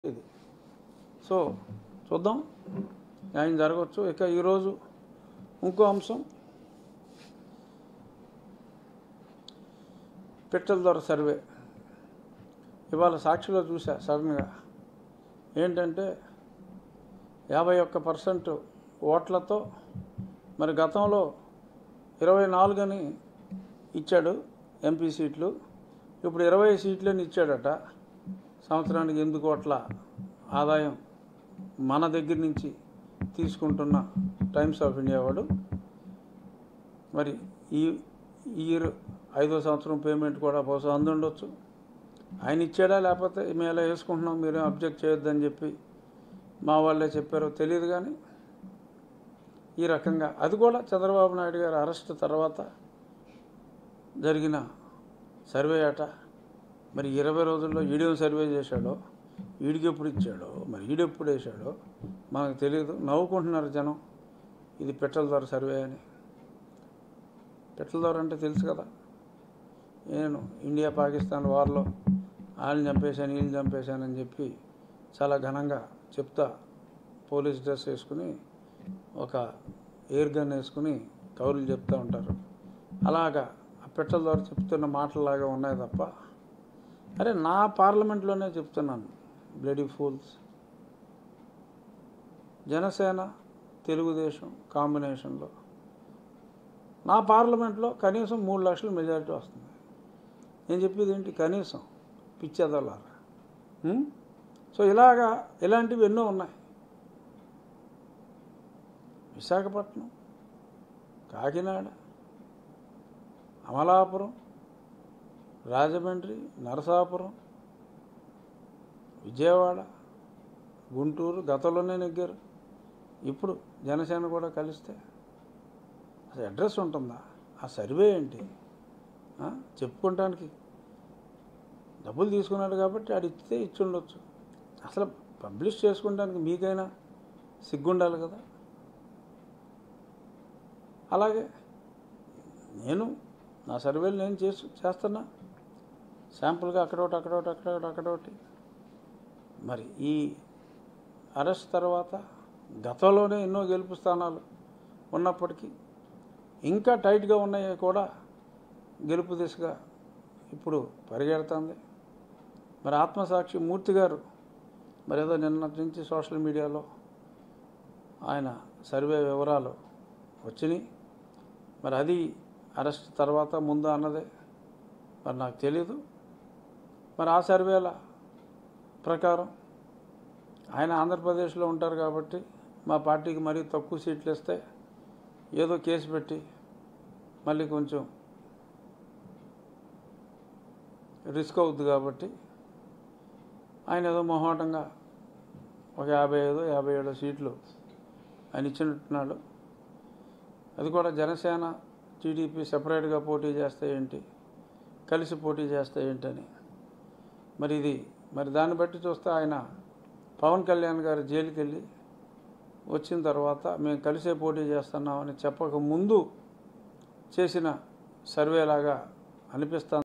ఇది సో చూద్దాం న్యాయం జరగవచ్చు ఇక ఈరోజు ఇంకో అంశం పిట్టల దొర సర్వే ఇవాళ సాక్షిలో చూసా సడన్గా ఏంటంటే యాభై ఒక్క పర్సెంట్ ఓట్లతో మరి గతంలో ఇరవై నాలుగని ఇచ్చాడు ఎంపీ సీట్లు ఇప్పుడు ఇరవై సీట్లని ఇచ్చాడట సంవత్సరానికి ఎనిమిది కోట్ల ఆదాయం మన దగ్గర నుంచి తీసుకుంటున్న టైమ్స్ ఆఫ్ ఇండియా వాడు మరి ఈ ఈ ఇయర్ ఐదో సంవత్సరం పేమెంట్ కూడా బహుశా అందుండొచ్చు ఆయన ఇచ్చాడా లేకపోతే మేము ఎలా వేసుకుంటున్నాం మీరేం అబ్జెక్ట్ చేయొద్దని చెప్పి మా వాళ్ళే చెప్పారో తెలియదు కానీ ఈ రకంగా అది కూడా చంద్రబాబు నాయుడు గారి అరెస్ట్ తర్వాత జరిగిన సర్వే అట మరి ఇరవై రోజుల్లో ఈడేం సర్వే చేశాడో ఈడికి ఎప్పుడు ఇచ్చాడో మరి ఈడెప్పుడు వేసాడో మనకు తెలియదు నవ్వుకుంటున్నారు జనం ఇది పెట్రోల్ ధర సర్వే అని పెట్రోల్ ధర అంటే తెలుసు కదా నేను ఇండియా పాకిస్తాన్ వార్లో వాళ్ళని చంపేశాను వీళ్ళని చంపేశానని చెప్పి చాలా ఘనంగా చెప్తా పోలీస్ డ్రెస్ వేసుకుని ఒక ఎయిర్ గన్ వేసుకుని కౌరులు చెప్తూ ఉంటారు అలాగా ఆ పెట్రోల్ ద్వారా చెప్తున్న మాటలాగా ఉన్నాయి తప్ప అరే నా పార్లమెంట్లోనే చెప్తున్నాను బ్లడీ ఫూల్స్ జనసేన తెలుగుదేశం కాంబినేషన్లో నా పార్లమెంట్లో కనీసం మూడు లక్షల మెజారిటీ వస్తుంది నేను చెప్పేది ఏంటి కనీసం పిచ్చేదలారా ఉం? సో ఇలాగా ఇలాంటివి ఎన్నో ఉన్నాయి విశాఖపట్నం కాకినాడ అమలాపురం రాజమండ్రి నరసాపురం విజయవాడ గుంటూరు గతంలోనే నెగ్గారు ఇప్పుడు జనసేన కూడా కలిస్తే అసలు అడ్రస్ ఉంటుందా ఆ సర్వే ఏంటి ఆ? చెప్పుకోవటానికి డబ్బులు తీసుకున్నాడు కాబట్టి ఆడు ఇస్తే ఇచ్చి ఉండొచ్చు అసలు పబ్లిష్ చేసుకోవడానికి మీకైనా సిగ్గుండాలి కదా అలాగే నేను నా సర్వేలు నేను చేసు చేస్తున్నా శాంపుల్గా అక్కడొకటి అక్కడొకటి అక్కడొకటి అక్కడొకటి మరి ఈ అరెస్ట్ తర్వాత గతంలోనే ఎన్నో గెలుపు స్థానాలు ఉన్నప్పటికీ ఇంకా టైట్గా ఉన్నాయి కూడా గెలుపు దిశగా ఇప్పుడు పరిగెడుతుంది మరి ఆత్మసాక్షి మూర్తి గారు మరి ఏదో నిన్నటి నుంచి సోషల్ మీడియాలో ఆయన సర్వే వివరాలు వచ్చినాయి మరి అది అరెస్ట్ తర్వాత ముందు అన్నదే మరి నాకు తెలీదు మరి ఆ సర్వేల ప్రకారం ఆయన ఆంధ్రప్రదేశ్లో ఉంటారు కాబట్టి మా పార్టీకి మరీ తక్కువ సీట్లు ఇస్తే ఏదో కేసు పెట్టి మళ్ళీ కొంచెం రిస్క్ అవుద్ది కాబట్టి ఆయన ఏదో మొహమాటంగా ఒక యాభై ఐదు యాభై ఏడు సీట్లు ఆయన ఇచ్చినట్టున్నాడు అది కూడా జనసేన టీడీపీ సెపరేట్గా పోటీ చేస్తే ఏంటి కలిసి పోటీ చేస్తే ఏంటని మరి ఇది మరి దాన్ని బట్టి చూస్తే ఆయన పవన్ కళ్యాణ్ గారు జైలుకి వెళ్ళి వచ్చిన తర్వాత మేము కలిసే పోటీ చేస్తున్నామని చెప్పక ముందు చేసిన సర్వేలాగా అనిపిస్తుంది